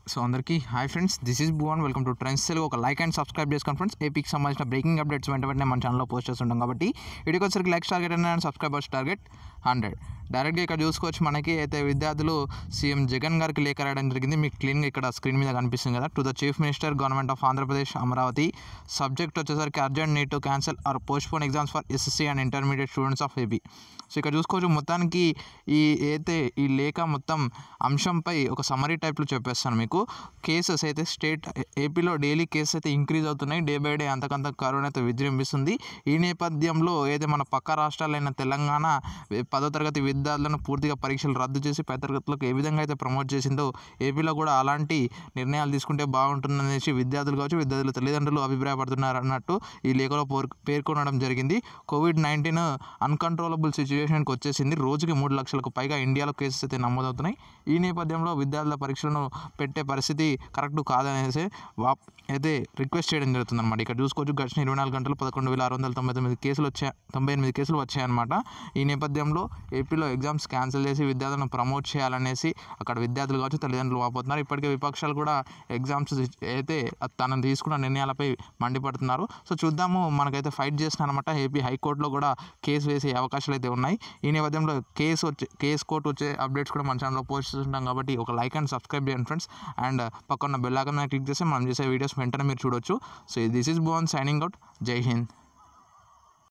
so అందరికీ hi friends this is Bhuvan welcome to trends Telugu ఒక like and subscribe చేసుకోండి friends ఏపీకి సంబంధించిన బ్రేకింగ్ అప్డేట్స్ వెంట వెంటనే మన ఛానల్లో పోస్ట్ చేస్తుంటాం కాబట్టి వీడియోకి వచ్చరికి likes target and subscribers target hundred డైరెక్ట్గా ఇక్కడ చూసుకోవచ్చు మనకి అయితే విద్యార్థులు సీఎం జగన్ గారికి లేఖ రాయడం జరిగింది మీకు క్లీన్గా ఇక్కడ స్క్రీన్ మీద కనిపిస్తుంది కదా to the chief minister government of Andhra Pradesh Amaravati subject వచ్చేసరికి urgent need to cancel or postpone exams for SSC and intermediate students of AP so ఇక్కడ చూసుకోవచ్చు మొత్తానికి ఈ అయితే ఈ లేఖ మొత్తం అంశంపై ఒక సమరీ టైప్లో చెప్పేస్తాను మీకు కేసెస్ అయితే స్టేట్ ఏపీలో డైలీ కేసెస్ అయితే ఇంక్రీజ్ అవుతున్నాయి డే బై డే అంతకంత కరోనా అయితే విజృంభిస్తుంది ఈ నేపథ్యంలో ఏదైతే మన పక్క రాష్ట్రాలైన తెలంగాణ పదో తరగతి విద్యార్థులను పూర్తిగా పరీక్షలు రద్దు చేసి పై తరగతులకు ఏ విధంగా అయితే ప్రమోట్ చేసిందో ఏపీలో కూడా అలాంటి నిర్ణయాలు తీసుకుంటే బాగుంటుందనేసి విద్యార్థులు కావచ్చు విద్యార్థుల తల్లిదండ్రులు అభిప్రాయపడుతున్నారు అన్నట్టు ఈ లేఖలో పోర్ పేర్కొనడం జరిగింది కోవిడ్ నైన్టీన్ అన్కంట్రోలబుల్ సిచ్యువేషన్కి వచ్చేసింది రోజుకి మూడు లక్షలకు పైగా ఇండియాలో కేసెస్ అయితే నమోదవుతున్నాయి ఈ నేపథ్యంలో విద్యార్థుల పరీక్షలను పెట్టే పరిస్థితి కరెక్ట్ కాదనేసి వా అయితే రిక్వెస్ట్ చేయడం జరుగుతుంది అనమాట ఇక్కడ చూసుకోవచ్చు గడిచిన ఇరవై నాలుగు గంటలు పదకొండు వేల ఆరు వందల తొంభై తొమ్మిది కేసులు వచ్చాయి తొంభై ఎనిమిది కేసులు వచ్చాయన్నమాట ఈ నేపథ్యంలో ఏపీలో ఎగ్జామ్స్ క్యాన్సిల్ చేసి విద్యార్థులను ప్రమోట్ చేయాలనేసి అక్కడ విద్యార్థులు కావచ్చు తల్లిదండ్రులు వాపోతున్నారు ఇప్పటికే విపక్షాలు కూడా ఎగ్జామ్స్ అయితే తనను తీసుకున్న నిర్ణయాలపై మండిపడుతున్నారు సో చూద్దాము మనకైతే ఫైట్ చేస్తున్నారు అనమాట ఏపీ హైకోర్టులో కూడా కేసు వేసే అవకాశాలు అయితే ఉన్నాయి ఈ నేపథ్యంలో కేసు వచ్చే కేసు కోర్టు వచ్చే అప్డేట్స్ కూడా మన ఛానల్లో పోస్ట్ చేస్తుంటాం కాబట్టి ఒక లైక్ అండ్ సబ్స్క్రైబ్ చేయండి ఫ్రెండ్స్ అండ్ పక్కన బెల్ ఐకాన్ క్లిక్ చేస్తే మనం చేసే వీడియోస్ వెంటనే మీరు చూడొచ్చు so this is Bhuvan signing out జై హింద్